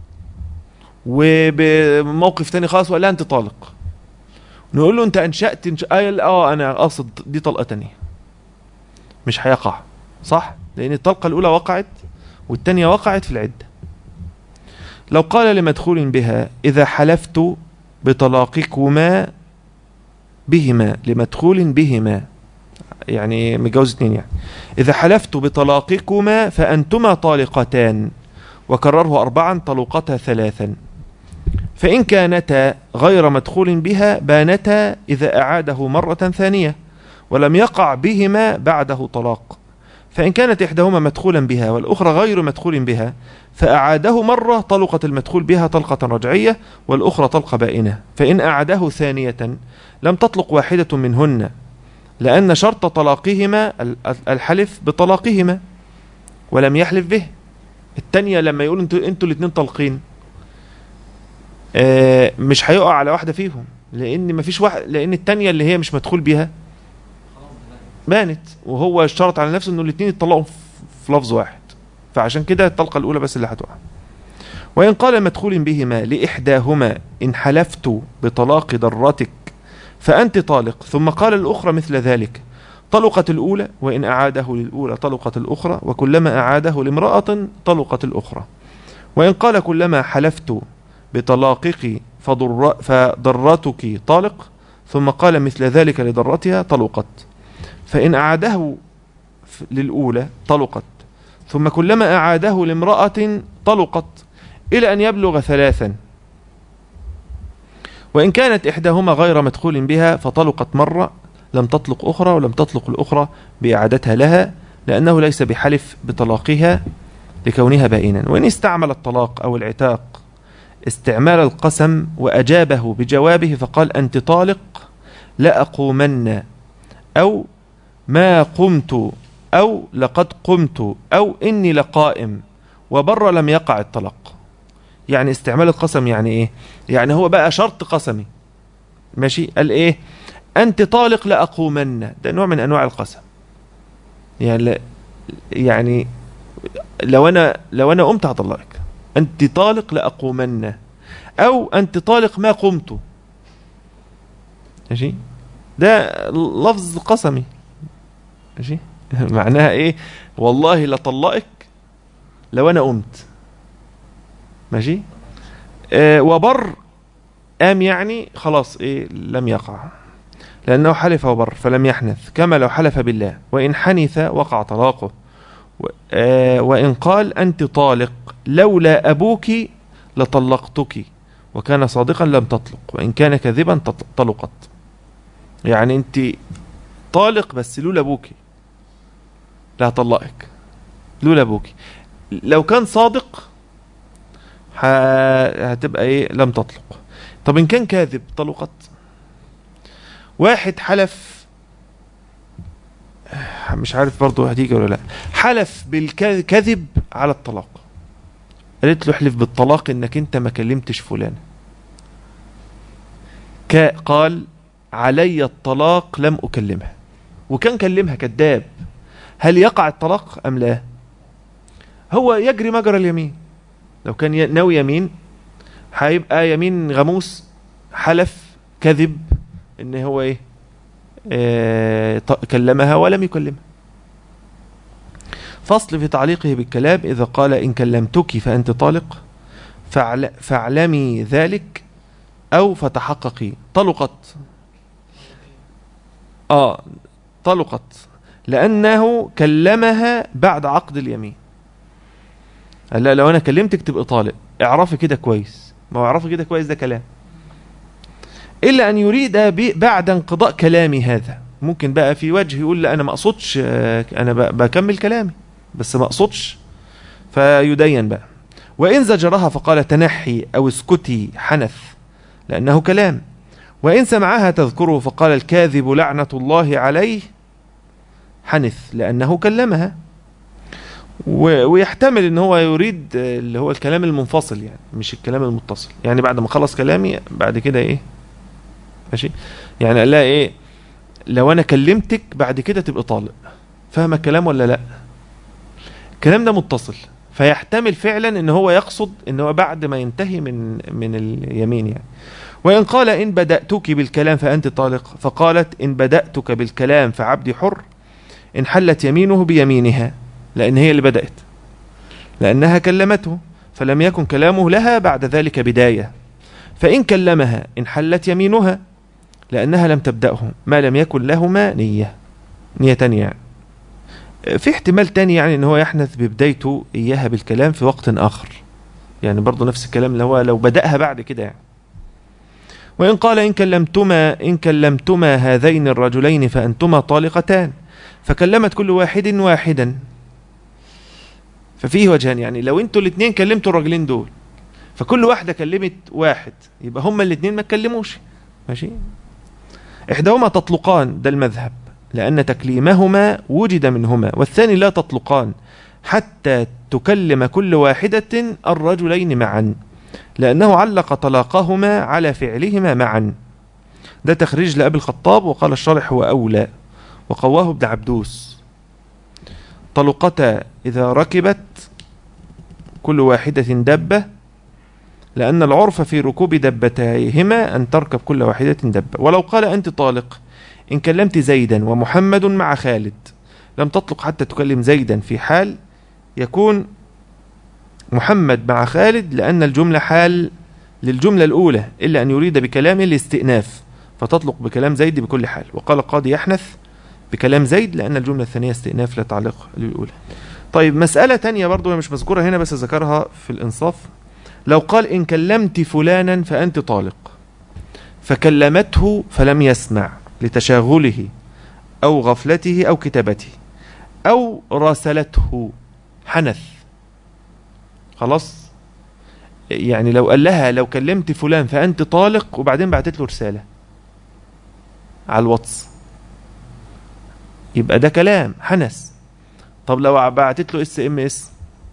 وبموقف تاني خالص وقال لها انت طالق نقول له انت انشات انش... اه انا اقصد دي طلقه تانية مش هيقع صح لان الطلقه الاولى وقعت والتانية وقعت في العده لو قال لمدخول بها إذا حلفت بطلاقكما بهما لمدخول بهما يعني متجوز اتنين يعني إذا حلفت بطلاقكما فأنتما طالقتان وكرره أربعا طلقتا ثلاثا فإن كانتا غير مدخول بها بانتا إذا أعاده مرة ثانية ولم يقع بهما بعده طلاق فإن كانت إحداهما مدخولا بها والأخرى غير مدخول بها فأعاده مرة طلقت المدخول بها طلقة رجعية والأخرى طلقة بائنة فإن أعاده ثانية لم تطلق واحدة منهن لأن شرط طلاقهما الحلف بطلاقهما ولم يحلف به التانية لما يقول انتوا انتوا الاثنين طلقين آه مش هيقع على واحدة فيهم لأن مفيش واحد لأن التانية اللي هي مش مدخول بيها بانت وهو اشترط على نفسه انه الاثنين يطلقوا في لفظ واحد فعشان كده الطلقة الأولى بس اللي هتقع وإن قال مدخول بهما لإحداهما إن حلفت بطلاق ضرتك فأنت طالق ثم قال الأخرى مثل ذلك طلقت الأولى وإن أعاده للأولى طلقت الأخرى وكلما أعاده لامرأة طلقت الأخرى وإن قال كلما حلفت بطلاقك فضر فضرتك طالق ثم قال مثل ذلك لضرتها طلقت فإن أعاده للأولى طلقت ثم كلما أعاده لامرأة طلقت إلى أن يبلغ ثلاثا وإن كانت إحداهما غير مدخول بها فطلقت مرة لم تطلق أخرى ولم تطلق الأخرى بإعادتها لها لأنه ليس بحلف بطلاقها لكونها بائنا وإن استعمل الطلاق أو العتاق استعمال القسم وأجابه بجوابه فقال أنت طالق لأقومن أو ما قمت أو لقد قمت أو إني لقائم وبر لم يقع الطلاق يعني استعمال القسم يعني إيه يعني هو بقى شرط قسمي ماشي قال إيه أنت طالق لأقومن ده نوع من أنواع القسم يعني يعني لو أنا لو أنا قمت هطلقك أنت طالق لأقومن أو أنت طالق ما قمت ماشي ده لفظ قسمي ماشي معناها ايه والله لطلقك لو انا قمت ماشي آه وبر قام يعني خلاص ايه لم يقع لانه حلف وبر فلم يحنث كما لو حلف بالله وان حنث وقع طلاقه آه وان قال انت طالق لولا ابوك لطلقتك وكان صادقا لم تطلق وان كان كذبا طلقت يعني انت طالق بس لولا ابوكي لا هطلقك لولا ابوكي لو كان صادق هتبقى ايه لم تطلق طب ان كان كاذب طلقت واحد حلف مش عارف برضه هتيجي ولا لا حلف بالكذب على الطلاق قالت له احلف بالطلاق انك انت ما كلمتش فلان قال علي الطلاق لم اكلمها وكان كلمها كذاب هل يقع الطلاق أم لا هو يجري مجرى اليمين لو كان ناوي يمين هيبقى يمين غموس حلف كذب ان هو ايه آه، ط- كلمها ولم يكلمها فصل في تعليقه بالكلام إذا قال إن كلمتك فأنت طالق فاعل- فاعلمي ذلك أو فتحققي طلقت آه طلقت لأنه كلمها بعد عقد اليمين قال لا لو أنا كلمتك تبقى طالق اعرفي كده كويس ما هو اعرفي كده كويس ده كلام إلا أن يريد ب- بعد انقضاء كلامي هذا ممكن بقى في وجه يقول لا أنا ما أقصدش آه، أنا ب- بكمل كلامي بس ما أقصدش فيدين بقى وإن زجرها فقال تنحي أو اسكتي حنث لأنه كلام وإن سمعها تذكره فقال الكاذب لعنة الله عليه حنث لأنه كلمها و- ويحتمل ان هو يريد آه، اللي هو الكلام المنفصل يعني مش الكلام المتصل يعني بعد ما خلص كلامي بعد كده ايه ماشي يعني قال لها ايه لو انا كلمتك بعد كده تبقى طالق فاهمه الكلام ولا لا الكلام ده متصل فيحتمل فعلا ان هو يقصد ان هو بعد ما ينتهي من من اليمين يعني وان قال ان بداتك بالكلام فانت طالق فقالت ان بداتك بالكلام فعبدي حر ان حلت يمينه بيمينها لان هي اللي بدات لانها كلمته فلم يكن كلامه لها بعد ذلك بدايه فان كلمها ان حلت يمينها لانها لم تبداه ما لم يكن لهما نيه نيه تانية يعني في احتمال تاني يعني ان هو يحنث ببدايته اياها بالكلام في وقت اخر يعني برضه نفس الكلام اللي هو لو بدأها بعد كده يعني وإن قال إن كلمتما إن كلمتما هذين الرجلين فأنتما طالقتان فكلمت كل واحد واحدا ففيه وجهان يعني لو انتوا الاثنين كلمتوا الراجلين دول فكل واحدة كلمت واحد يبقى هما الاثنين ما اتكلموش ماشي إحداهما تطلقان ده المذهب لأن تكليمهما وجد منهما والثاني لا تطلقان حتى تكلم كل واحدة الرجلين معا لأنه علق طلاقهما على فعلهما معا ده تخريج لأبي الخطاب وقال الشارح هو أولى وقواه ابن عبدوس طلقتا إذا ركبت كل واحدة دبة لأن العرف في ركوب دبتيهما أن تركب كل واحدة دبة ولو قال أنت طالق إن كلمت زيدا ومحمد مع خالد لم تطلق حتى تكلم زيدا في حال يكون محمد مع خالد لأن الجملة حال للجملة الأولى إلا أن يريد بكلامه الاستئناف فتطلق بكلام زيد بكل حال وقال قاضي يحنث بكلام زيد لأن الجملة الثانية استئناف لا تعليق للأولى طيب مسألة تانية برضو هي مش مذكورة هنا بس ذكرها في الإنصاف لو قال إن كلمت فلانا فأنت طالق فكلمته فلم يسمع لتشاغله أو غفلته أو كتابته أو راسلته حنث خلاص يعني لو قال لها لو كلمت فلان فأنت طالق وبعدين بعتت له رسالة على الواتس يبقى ده كلام حنث طب لو بعتت له اس ام اس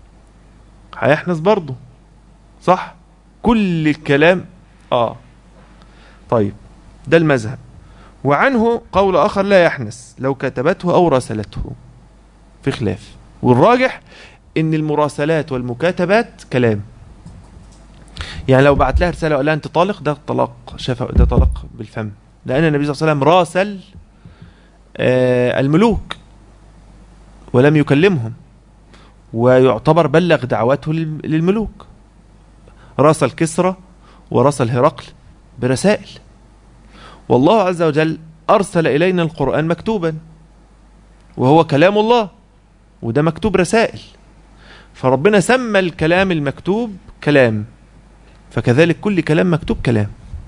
هيحنث برضه صح كل الكلام اه طيب ده المذهب وعنه قول آخر لا يحنث لو كتبته أو راسلته في خلاف والراجح ان المراسلات والمكاتبات كلام يعني لو بعت لها رساله وقال لها انت طالق ده طلاق شفا ده طلاق بالفم لان النبي صلى الله عليه وسلم راسل آه الملوك ولم يكلمهم ويعتبر بلغ دعوته لل- للملوك راسل كسرى وراسل هرقل برسائل والله عز وجل ارسل الينا القران مكتوبا وهو كلام الله وده مكتوب رسائل فربنا سمى الكلام المكتوب كلام فكذلك كل كلام مكتوب كلام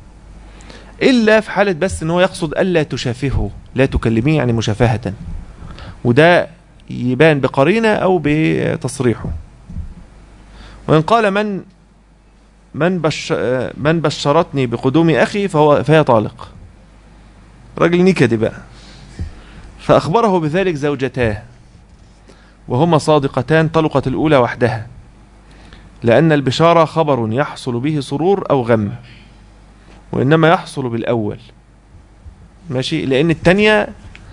إلا في حالة بس إن هو يقصد ألا تشافهه لا تكلميه يعني مشافهة وده يبان بقرينة أو بتصريحه وإن قال من من بش من بشرتني بقدوم أخي فهو فهي طالق راجل نكدي بقى فأخبره بذلك زوجتاه وهما صادقتان طلقت الأولى وحدها لأن البشارة خبر يحصل به سرور أو غم وإنما يحصل بالأول ماشي لأن التانية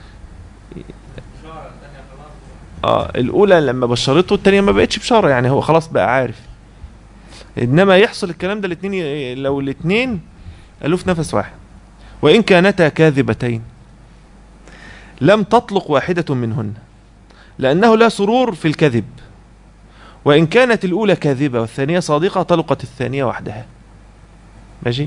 آه الأولى لما بشرته التانية ما بقتش بشارة يعني هو خلاص بقى عارف إنما يحصل الكلام ده الاتنين ي- لو الاتنين قالوا في نفس واحد وإن كانتا كاذبتين لم تطلق واحدة منهن لأنه لا سرور في الكذب وإن كانت الأولى كاذبة والثانية صادقة طلقت الثانية وحدها ماشي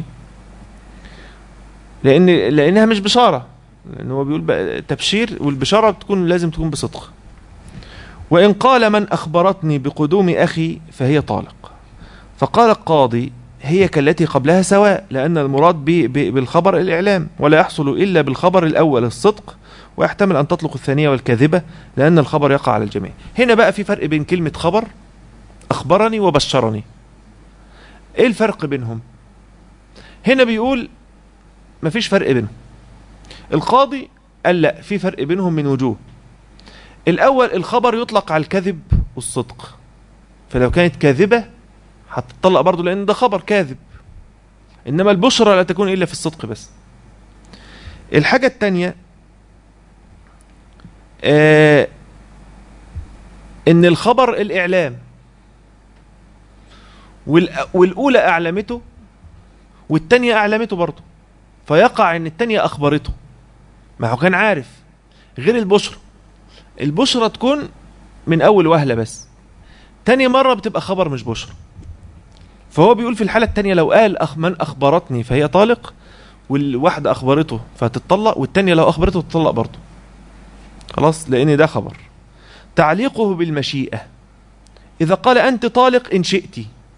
لأن لأنها مش بشارة لأن هو بيقول بقى تبشير والبشارة تكون لازم تكون بصدق وإن قال من أخبرتني بقدوم أخي فهي طالق فقال القاضي هي كالتي قبلها سواء لأن المراد ب- ب- بالخبر الإعلام ولا يحصل إلا بالخبر الأول الصدق ويحتمل أن تطلق الثانية والكاذبة لأن الخبر يقع على الجميع هنا بقى في فرق بين كلمة خبر أخبرني وبشرني إيه الفرق بينهم هنا بيقول مفيش فرق بينهم القاضي قال لا في فرق بينهم من وجوه الأول الخبر يطلق على الكذب والصدق فلو كانت كاذبة هتطلق برضو لأن ده خبر كاذب إنما البشرى لا تكون إلا في الصدق بس الحاجة التانية آه إن الخبر الإعلام والأ- والأولى أعلمته والتانية أعلمته برضه فيقع إن التانية أخبرته ما هو كان عارف غير البشرى البشرى تكون من أول وهلة بس تاني مرة بتبقى خبر مش بشرى فهو بيقول في الحالة التانية لو قال أخ من أخبرتني فهي طالق والواحدة أخبرته فتتطلق والتانية لو أخبرته تتطلق برضه خلاص لأن ده خبر تعليقه بالمشيئة إذا قال أنت طالق إن شئت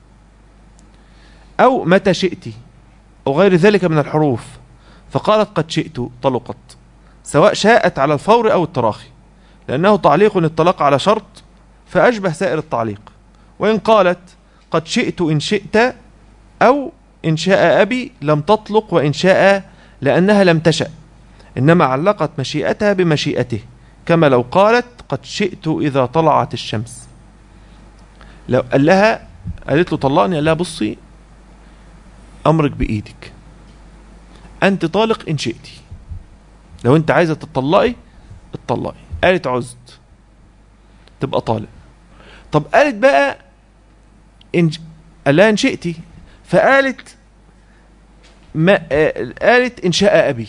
أو متى شئت أو غير ذلك من الحروف فقالت قد شئت طلقت سواء شاءت على الفور أو التراخي لأنه تعليق الطلاق على شرط فأشبه سائر التعليق وإن قالت قد شئت إن شئت أو إن شاء أبي لم تطلق وإن شاء لأنها لم تشأ إنما علقت مشيئتها بمشيئته كما لو قالت قد شئت إذا طلعت الشمس لو قال لها قالت له طلقني قال لها بصي أمرك بإيدك أنت طالق إن شئتي لو أنت عايزة تطلقي اتطلقي قالت عزت تبقى طالق طب قالت بقى إن قال لها إن شئتي فقالت ما آه، قالت إن شاء أبي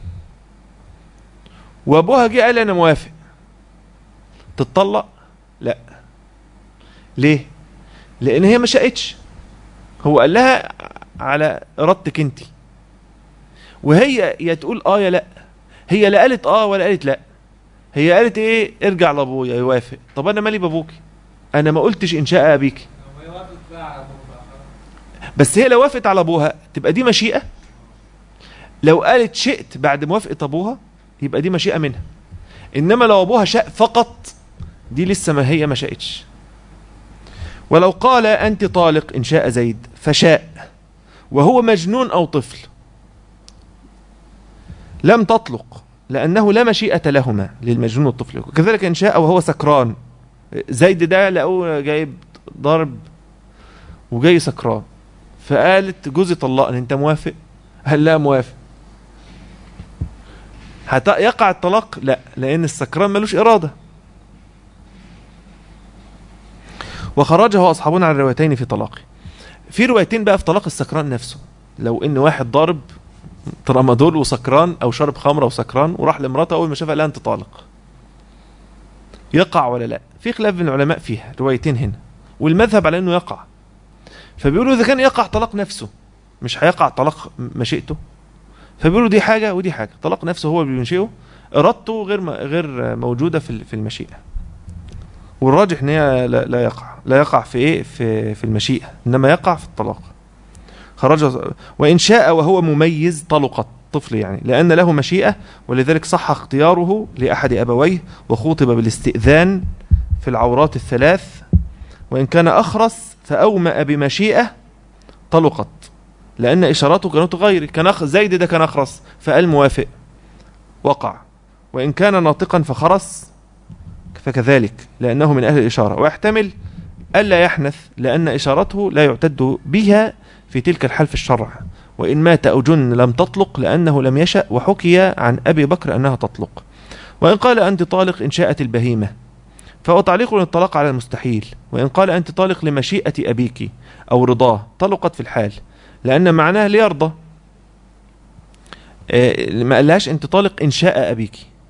وأبوها جه قال أنا موافق تتطلق لا ليه لأن هي ما شاءتش هو قال لها على ارادتك انت وهي يا تقول اه يا لا هي لا قالت اه ولا قالت لا هي قالت ايه ارجع لابويا يوافق طب انا مالي بابوكي انا ما قلتش ان شاء ابيكي هو يوافق بقى على موضوع بس هي لو وافقت على ابوها تبقى دي مشيئه لو قالت شئت بعد موافقه ابوها يبقى دي مشيئه منها انما لو ابوها شاء فقط دي لسه ما هي ما شاءتش ولو قال انت طالق ان شاء زيد فشاء وهو مجنون او طفل لم تطلق لانه لا مشيئه لهما للمجنون والطفل وكذلك ان شاء وهو سكران زيد ده لقوه جايب ضرب وجاي سكران فقالت جوزي طلقني انت موافق هل لا موافق هت... يقع الطلاق لا لان السكران ملوش اراده وخرجه اصحابنا على الروايتين في طلاقه في روايتين بقى في طلاق السكران نفسه لو ان واحد ضارب ترامادول وسكران او شرب خمره وسكران وراح لمراته اول ما شافها لا انت طالق يقع ولا لا في خلاف بين العلماء فيها روايتين هنا والمذهب على انه يقع فبيقولوا اذا كان يقع طلاق نفسه مش هيقع طلاق مشيئته فبيقولوا دي حاجه ودي حاجه طلاق نفسه هو اللي بينشئه ارادته غير م- غير موجوده في ال- في المشيئه والراجح ان هي لا, لا يقع لا يقع في ايه في في المشيئه انما يقع في الطلاق خرج وان شاء وهو مميز طلقت طفل يعني لان له مشيئه ولذلك صح اختياره لاحد ابويه وخوطب بالاستئذان في العورات الثلاث وإن كان أخرس فأومأ بمشيئة طلقت لأن إشاراته كانت غير كان أخ زيد ده كان أخرس فقال موافق وقع وإن كان ناطقا فخرس فكذلك لأنه من أهل الإشارة ويحتمل ألا يحنث لأن إشارته لا يعتد بها في تلك الحال في الشرع وإن مات أو جن لم تطلق لأنه لم يشأ وحكي عن أبي بكر أنها تطلق وإن قال أنت طالق إن شاءت البهيمة فهو تعليق للطلاق على المستحيل وإن قال أنت طالق لمشيئة أبيك أو رضاه طلقت في الحال لأن معناه ليرضى آه، ما قالهاش أنت طالق إن شاء أبيك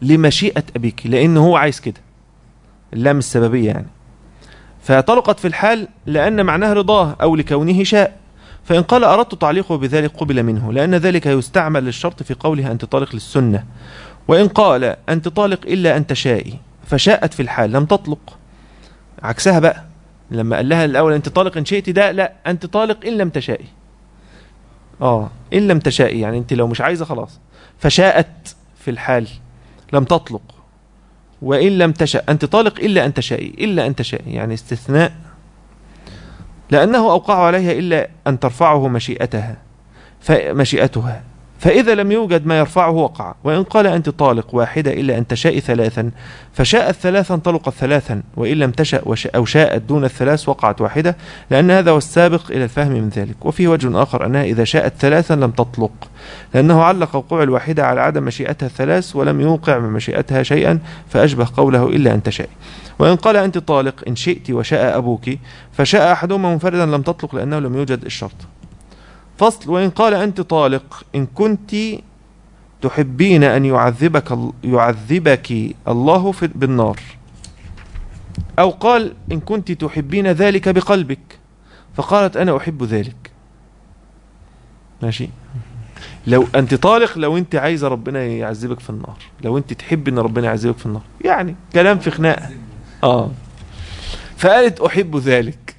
لمشيئة أبيك لأن هو عايز كده اللام السببية يعني فطلقت في الحال لأن معناها رضاه أو لكونه شاء فإن قال أردت تعليقه بذلك قبل منه لأن ذلك يستعمل للشرط في قوله أنت طالق للسنة وإن قال أنت طالق إلا أن تشائي فشاءت في الحال لم تطلق عكسها بقى لما قال لها الأول أنت طالق إن شئت ده لا أنت طالق إن لم تشائي آه إن لم تشائي يعني أنت لو مش عايزة خلاص فشاءت في الحال لم تطلق وإن لم تشأ أنت طالق إلا أن تشائي إلا أن تشائي يعني استثناء لأنه أوقع عليها إلا أن ترفعه مشيئتها فمشيئتها فإذا لم يوجد ما يرفعه وقع وإن قال أنت طالق واحدة إلا أن تشائي ثلاثا فشاءت ثلاثا طلقت ثلاثا وإن لم تشأ وش أو شاءت دون الثلاث وقعت واحدة لأن هذا هو السابق إلى الفهم من ذلك وفيه وجه آخر أنها إذا شاءت ثلاثا لم تطلق لأنه علق وقوع الواحدة على عدم مشيئتها الثلاث ولم يوقع من مشيئتها شيئا فأشبه قوله إلا أن تشائي وإن قال أنت طالق إن شئت وشاء أبوك فشاء أحدهما منفردا لم تطلق لأنه لم يوجد الشرط فصل وإن قال أنت طالق إن كنت تحبين أن يعذبك يعذبك الله في بالنار أو قال إن كنت تحبين ذلك بقلبك فقالت أنا أحب ذلك ماشي لو أنت طالق لو أنت عايزة ربنا يعذبك في النار لو أنت تحب أن ربنا يعذبك في النار يعني كلام في خناقة آه فقالت أحب ذلك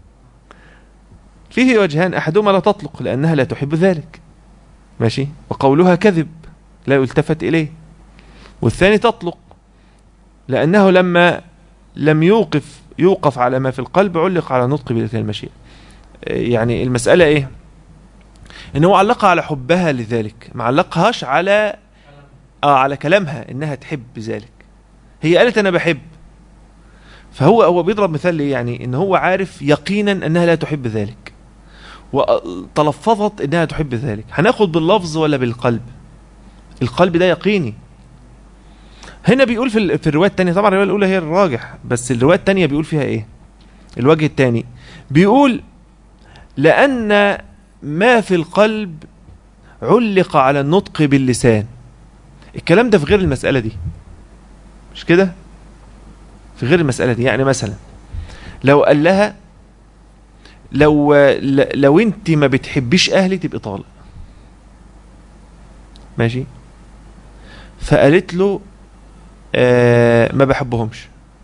فيه وجهان أحدهما لا تطلق لأنها لا تحب ذلك ماشي وقولها كذب لا يلتفت إليه والثاني تطلق لأنه لما لم يوقف يوقف على ما في القلب علق على نطق بذلك المشيئة يعني المسألة إيه إن هو علقها على حبها لذلك ما علقهاش على آه على كلامها إنها تحب ذلك هي قالت أنا بحب فهو هو بيضرب مثال ليه يعني إن هو عارف يقينا أنها لا تحب ذلك وتلفظت انها تحب ذلك هناخد باللفظ ولا بالقلب القلب ده يقيني هنا بيقول في في الروايه الثانيه طبعا الروايه الاولى هي الراجح بس الروايه الثانيه بيقول فيها ايه الوجه الثاني بيقول لان ما في القلب علق على النطق باللسان الكلام ده في غير المساله دي مش كده في غير المساله دي يعني مثلا لو قال لها لو لو انت ما بتحبيش اهلي تبقي طالق ماشي فقالت له آه ما بحبهمش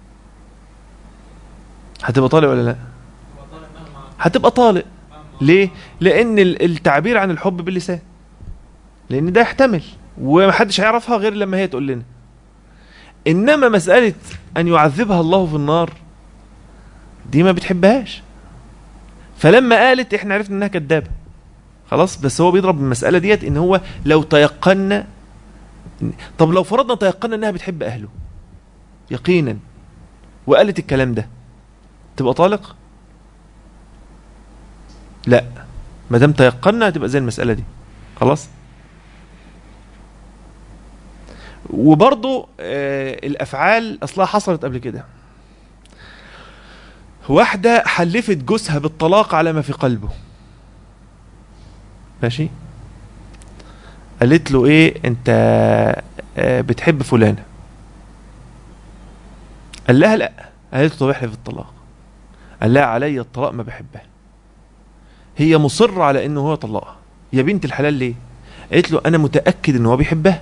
هتبقى طالق ولا لا هتبقى طالق ليه لان التعبير عن الحب باللسان لان ده يحتمل ومحدش هيعرفها غير لما هي تقول لنا انما مساله ان يعذبها الله في النار دي ما بتحبهاش فلما قالت احنا عرفنا انها كدابه خلاص بس هو بيضرب المساله ديت ان هو لو تيقنا طب لو فرضنا تيقنا انها بتحب اهله يقينا وقالت الكلام ده تبقى طالق لا ما دام تيقنا هتبقى زي المساله دي خلاص وبرضه آه الافعال اصلها حصلت قبل كده واحدة حلفت جوزها بالطلاق على ما في قلبه ماشي قالت له ايه انت بتحب فلانة قال لها لا قالت له طب احلف الطلاق قال لها علي الطلاق ما بحبها هي مصرة على انه هو طلقها يا بنت الحلال ليه قالت له انا متأكد ان هو بيحبها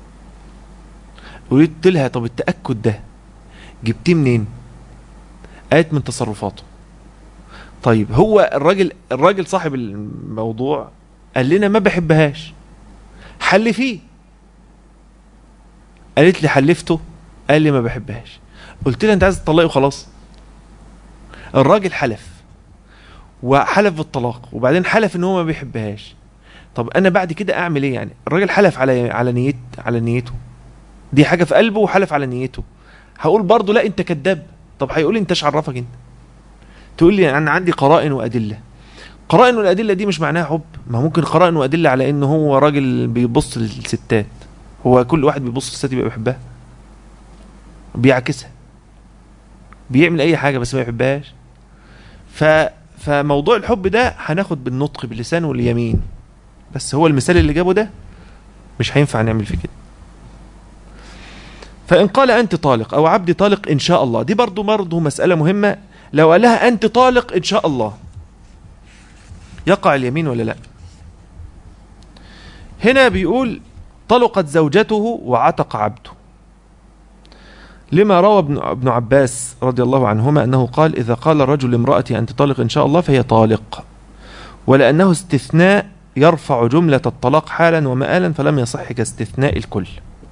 قلت لها طب التأكد ده جبتيه منين قالت من تصرفاته طيب هو الراجل الراجل صاحب الموضوع قال لنا ما بحبهاش حلفيه قالت لي حلفته قال لي ما بحبهاش قلت لها انت عايز تطلقي وخلاص الراجل حلف وحلف بالطلاق وبعدين حلف ان هو ما بيحبهاش طب انا بعد كده اعمل ايه يعني الراجل حلف على على نيت على نيته دي حاجه في قلبه وحلف على نيته هقول برضه لا انت كذاب طب هيقول لي انت ايش عرفك انت تقول لي انا عندي قرائن وادله قرائن والادله دي مش معناها حب ما ممكن قرائن وادله على ان هو راجل بيبص للستات هو كل واحد بيبص للست يبقى بيحبها بيعكسها بيعمل اي حاجه بس ما يحبهاش ف فموضوع الحب ده هناخد بالنطق باللسان واليمين بس هو المثال اللي جابه ده مش هينفع نعمل فيه كده فإن قال أنت طالق أو عبدي طالق إن شاء الله دي برضو برضو مسألة مهمة لو قال لها أنت طالق إن شاء الله يقع اليمين ولا لا هنا بيقول طلقت زوجته وعتق عبده لما روى ابن ابن عباس رضي الله عنهما أنه قال إذا قال الرجل لامرأتي أنت طالق إن شاء الله فهي طالق ولأنه استثناء يرفع جملة الطلاق حالا ومآلا فلم يصح كاستثناء الكل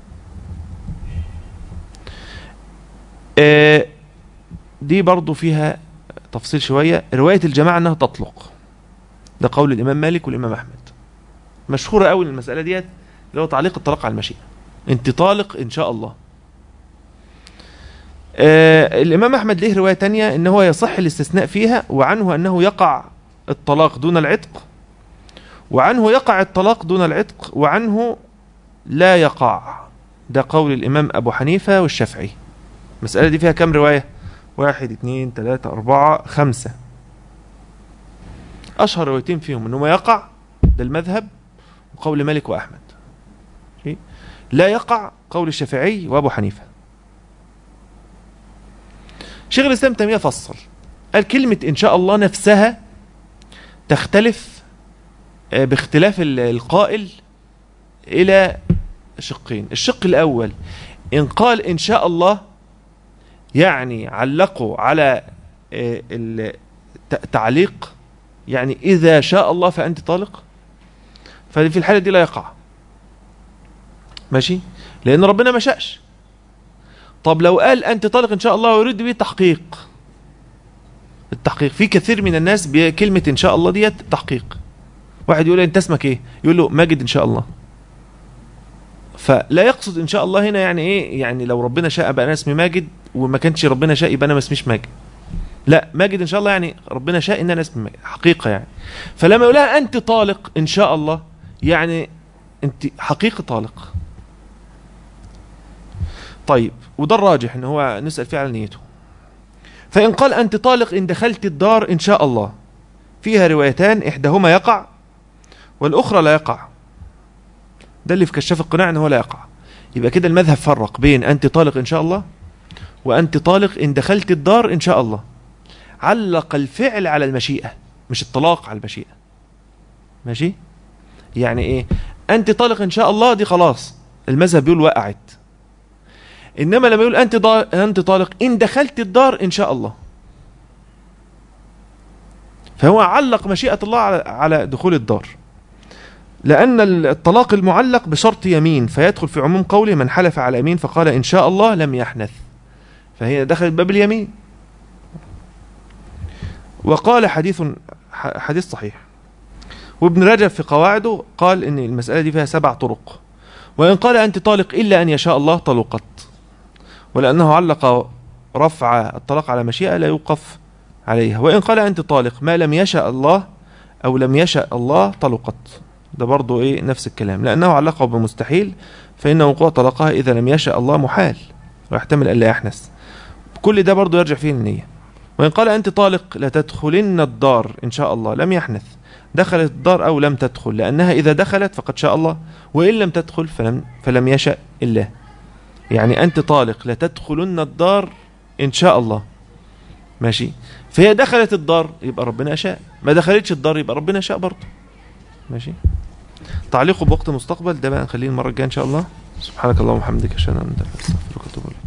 آه، دي برضو فيها تفصيل شوية رواية الجماعة أنها تطلق ده قول الإمام مالك والإمام أحمد مشهورة قوي المسألة ديت اللي هو تعليق الطلاق على المشيئة انت طالق إن شاء الله آه الإمام أحمد له رواية تانية إن هو يصح الاستثناء فيها وعنه أنه يقع الطلاق دون العتق وعنه يقع الطلاق دون العتق وعنه لا يقع ده قول الإمام أبو حنيفة والشافعي المسألة دي فيها كم رواية واحد اتنين تلاتة أربعة خمسة أشهر روايتين فيهم إنه ما يقع ده المذهب وقول مالك وأحمد ماشي؟ لا يقع قول الشافعي وأبو حنيفة شيخ الإسلام تيمية فصل قال كلمة إن شاء الله نفسها تختلف آه، باختلاف ال- القائل إلى شقين الشق الأول إن قال إن شاء الله يعني علقوا على آه، ال- ت- تعليق يعني إذا شاء الله فأنت طالق ففي الحالة دي لا يقع ماشي لأن ربنا ما شاءش طب لو قال أنت طالق إن شاء الله ويريد به تحقيق التحقيق في كثير من الناس بكلمة إن شاء الله ديت تحقيق واحد يقول له أنت اسمك إيه يقول له ماجد إن شاء الله فلا يقصد إن شاء الله هنا يعني إيه يعني لو ربنا شاء بقى أنا اسمي ماجد وما كانش ربنا شاء يبقى أنا ما اسميش ماجد لا ماجد إن شاء الله يعني ربنا شاء إن أنا اسمي ماجد حقيقة يعني فلما يقول لها أنت طالق إن شاء الله يعني أنت حقيقة طالق طيب وده الراجح ان هو نسأل فيه على نيته فإن قال أنت طالق إن دخلت الدار إن شاء الله فيها روايتان إحداهما يقع والأخرى لا يقع ده اللي في كشاف القناع إن هو لا يقع يبقى كده المذهب فرق بين أنت طالق إن شاء الله وأنت طالق إن دخلت الدار إن شاء الله علق الفعل على المشيئة مش الطلاق على المشيئة ماشي يعني إيه أنت طالق إن شاء الله دي خلاص المذهب بيقول وقعت انما لما يقول انت ضا... انت طالق ان دخلت الدار ان شاء الله فهو علق مشيئة الله على, على دخول الدار لأن الطلاق المعلق بشرط يمين فيدخل في عموم قوله من حلف على يمين فقال إن شاء الله لم يحنث فهي دخلت باب اليمين وقال حديث ح- حديث صحيح وابن رجب في قواعده قال إن المسألة دي فيها سبع طرق وإن قال أنت طالق إلا أن يشاء الله طلقت ولأنه علق رفع الطلاق على مشيئة لا يوقف عليها وإن قال أنت طالق ما لم يشاء الله أو لم يشاء الله طلقت ده برضو إيه نفس الكلام لأنه علقه بمستحيل فإن وقوع طلقها إذا لم يشاء الله محال ويحتمل ألا يحنث كل ده برضو يرجع فيه النية وإن قال أنت طالق لتدخلن الدار إن شاء الله لم يحنث دخلت الدار أو لم تدخل لأنها إذا دخلت فقد شاء الله وإن لم تدخل فلم, فلم يشاء الله يعني أنت طالق لتدخلن الدار إن شاء الله ماشي فهي دخلت الدار يبقى ربنا شاء ما دخلتش الدار يبقى ربنا شاء برضه ماشي تعليقه بوقت مستقبل ده بقى نخليه المرة الجاية إن شاء الله سبحانك اللهم وبحمدك أشهد أن لا إله إلا أنت أستغفرك وأتوب إليك